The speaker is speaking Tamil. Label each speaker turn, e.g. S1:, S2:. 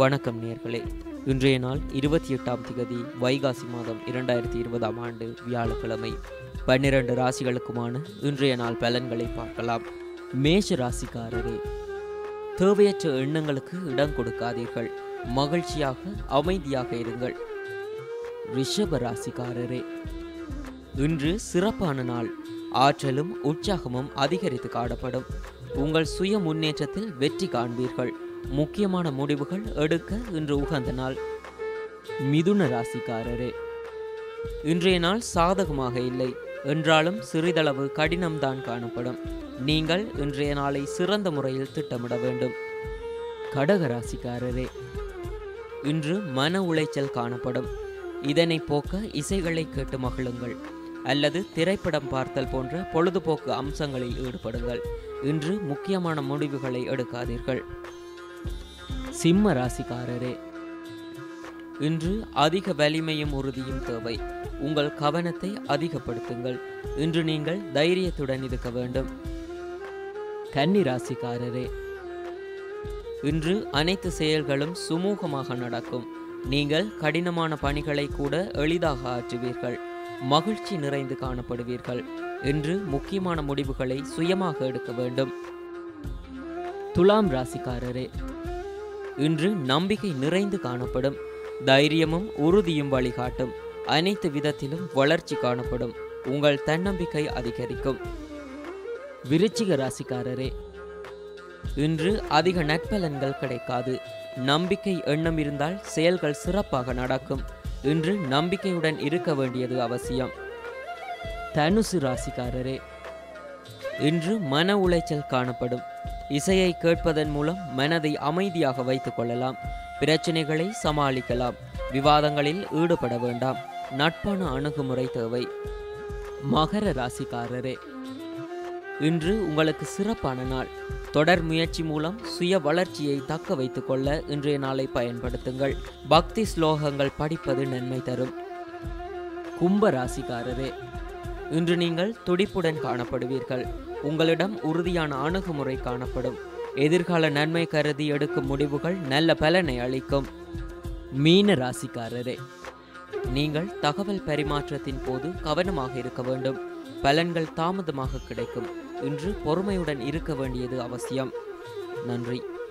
S1: வணக்கம் நேர்களே இன்றைய நாள் இருபத்தி எட்டாம் திகதி வைகாசி மாதம் இரண்டாயிரத்தி இருபதாம் ஆண்டு வியாழக்கிழமை பன்னிரண்டு ராசிகளுக்குமான இன்றைய நாள் பலன்களை பார்க்கலாம் மேஷ ராசிக்காரரே தேவையற்ற எண்ணங்களுக்கு இடம் கொடுக்காதீர்கள் மகிழ்ச்சியாக அமைதியாக இருங்கள் ரிஷப ராசிக்காரரே இன்று சிறப்பான நாள் ஆற்றலும் உற்சாகமும் அதிகரித்து காணப்படும் உங்கள் சுய முன்னேற்றத்தில் வெற்றி காண்பீர்கள் முக்கியமான முடிவுகள் எடுக்க இன்று உகந்த நாள் மிதுன ராசிக்காரரே இன்றைய நாள் சாதகமாக இல்லை என்றாலும் சிறிதளவு கடினம்தான் காணப்படும் நீங்கள் இன்றைய நாளை சிறந்த முறையில் திட்டமிட வேண்டும் கடக ராசிக்காரரே இன்று மன உளைச்சல் காணப்படும் இதனை போக்க இசைகளை கேட்டு மகிழுங்கள் அல்லது திரைப்படம் பார்த்தல் போன்ற பொழுதுபோக்கு அம்சங்களில் ஈடுபடுங்கள் இன்று முக்கியமான முடிவுகளை எடுக்காதீர்கள் சிம்ம ராசிக்காரரே இன்று அதிக வலிமையும் உறுதியும் தேவை உங்கள் கவனத்தை அதிகப்படுத்துங்கள் இன்று நீங்கள் தைரியத்துடன் இருக்க வேண்டும் கன்னி ராசிக்காரரே இன்று அனைத்து செயல்களும் சுமூகமாக நடக்கும் நீங்கள் கடினமான பணிகளை கூட எளிதாக ஆற்றுவீர்கள் மகிழ்ச்சி நிறைந்து காணப்படுவீர்கள் இன்று முக்கியமான முடிவுகளை சுயமாக எடுக்க வேண்டும் துலாம் ராசிக்காரரே இன்று நம்பிக்கை நிறைந்து காணப்படும் தைரியமும் உறுதியும் வழிகாட்டும் அனைத்து விதத்திலும் வளர்ச்சி காணப்படும் உங்கள் தன்னம்பிக்கை அதிகரிக்கும் விருச்சிக ராசிக்காரரே இன்று அதிக நட்பலன்கள் கிடைக்காது நம்பிக்கை எண்ணம் இருந்தால் செயல்கள் சிறப்பாக நடக்கும் இன்று நம்பிக்கையுடன் இருக்க வேண்டியது அவசியம் தனுசு ராசிக்காரரே இன்று மன உளைச்சல் காணப்படும் இசையை கேட்பதன் மூலம் மனதை அமைதியாக வைத்துக் கொள்ளலாம் பிரச்சனைகளை சமாளிக்கலாம் விவாதங்களில் ஈடுபட வேண்டாம் நட்பான அணுகுமுறை தேவை மகர ராசிக்காரரே இன்று உங்களுக்கு சிறப்பான நாள் தொடர் முயற்சி மூலம் சுய வளர்ச்சியை தக்க வைத்துக் கொள்ள இன்றைய நாளை பயன்படுத்துங்கள் பக்தி ஸ்லோகங்கள் படிப்பது நன்மை தரும் கும்ப ராசிக்காரரே இன்று நீங்கள் துடிப்புடன் காணப்படுவீர்கள் உங்களிடம் உறுதியான அணுகுமுறை காணப்படும் எதிர்கால நன்மை கருதி எடுக்கும் முடிவுகள் நல்ல பலனை அளிக்கும் மீன ராசிக்காரரே நீங்கள் தகவல் பரிமாற்றத்தின் போது கவனமாக இருக்க வேண்டும் பலன்கள் தாமதமாக கிடைக்கும் இன்று பொறுமையுடன் இருக்க வேண்டியது அவசியம் நன்றி